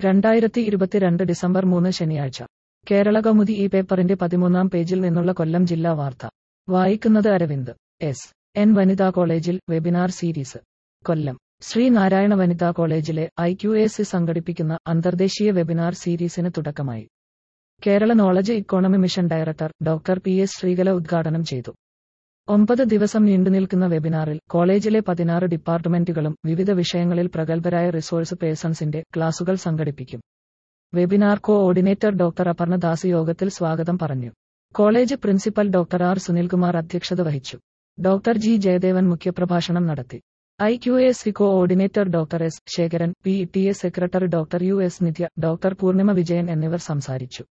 രണ്ടായിരത്തി ഇരുപത്തിരണ്ട് ഡിസംബർ മൂന്ന് ശനിയാഴ്ച കേരള കൗമുദി ഈ പേപ്പറിന്റെ പതിമൂന്നാം പേജിൽ നിന്നുള്ള കൊല്ലം ജില്ലാ വാർത്ത വായിക്കുന്നത് അരവിന്ദ് എസ് എൻ വനിതാ കോളേജിൽ വെബിനാർ സീരീസ് കൊല്ലം ശ്രീനാരായണ വനിതാ കോളേജിലെ ഐ ക്യു എസ് സംഘടിപ്പിക്കുന്ന അന്തർദേശീയ വെബിനാർ സീരീസിന് തുടക്കമായി Kerala knowledge economy mission director doctor P S Sreekala ഉദ്ഘാടനം ചെയ്തു ഒമ്പത് ദിവസം നീണ്ടുനിൽക്കുന്ന വെബിനാറിൽ കോളേജിലെ പതിനാറ് ഡിപ്പാർട്ട്മെന്റുകളും വിവിധ വിഷയങ്ങളിൽ പ്രഗത്ഭരായ റിസോഴ്സ് പേഴ്സൺസിന്റെ ക്ലാസുകൾ സംഘടിപ്പിക്കും webinar coordinator doctor Aparna Das യോഗത്തിൽ സ്വാഗതം പറഞ്ഞു college principal doctor R Sunilkumar അധ്യക്ഷത വഹിച്ചു ഡോക്ടർ ജി ജയദേവൻ മുഖ്യപ്രഭാഷണം നടത്തി I Q S C coordinator doctor S Sekharan P T A secretary doctor U S Nithya doctor Poornima Vijayan എന്നിവർ സംസാരിച്ചു